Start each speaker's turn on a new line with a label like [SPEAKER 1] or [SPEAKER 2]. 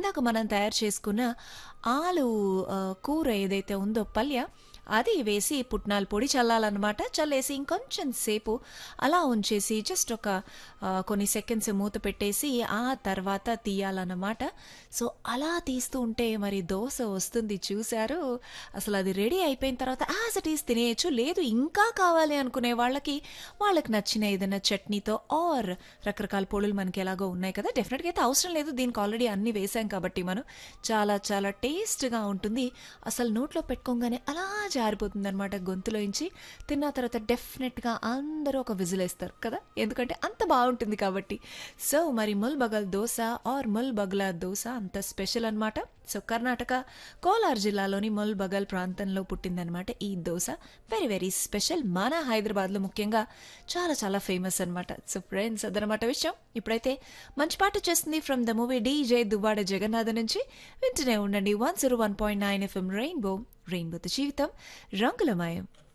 [SPEAKER 1] ఇందాక మనం తయారు చేసుకున్న ఆలు ఆ, కూర ఏదైతే ఉందో పల్య అది వేసి పుట్నాల పొడి చల్లాలన్నమాట చల్లేసి ఇంకొంచెం సేపు అలా ఉంచేసి జస్ట్ ఒక ఆ, కొన్ని సెకండ్స్ మూత పెట్టేసి ఆ తర్వాత తీయాలన్నమాట సో అలా తీస్తూ ఉంటే మరి దోశ వస్తుంది చూశారు అసలు అది రెడీ అయిపోయిన తర్వాత యాజ్ ఇట్ ఈస్ తినేయచ్చు లేదు ఇంకా కావాలి అనుకునే వాళ్ళకి వాళ్ళకి నచ్చిన ఏదైనా చట్నీతో ఆర్ రకరకాల పొడులు మనకి ఎలాగో ఉన్నాయి కదా డెఫినెట్గా అయితే అవసరం లేదు దీనికి ఆల్రెడీ అన్ని వేసాం కాబట్టి మనం చాలా చాలా టేస్ట్గా ఉంటుంది అసలు నోట్లో పెట్టుకోగానే అలా జారిపోతుంది అనమాట గొంతులోంచి తిన్న తర్వాత డెఫినెట్గా అందరూ ఒక విజిల్ వేస్తారు కదా ఎందుకంటే అంత బాగుంటుంది కాబట్టి సో మరి Mulbagal dosa or Mulbagal dosa అంత స్పెషల్ అన్నమాట సో కర్ణాటక కోలార్ జిల్లాలోని ముల్ బగల్ ప్రాంతంలో పుట్టిందనమాట ఈ దోశ వెరీ వెరీ స్పెషల్ మన హైదరాబాద్లో ముఖ్యంగా చాలా చాలా ఫేమస్ అనమాట సో ఫ్రెండ్స్ అదనమాట విషయం ఇప్పుడైతే మంచి పాట చేస్తుంది from the movie DJ Duvvada Jagannadh నుంచి వింటూనే ఉండండి one zero one point nine FM Rainbow రెయిన్బోతో జీవితం రంగులమయం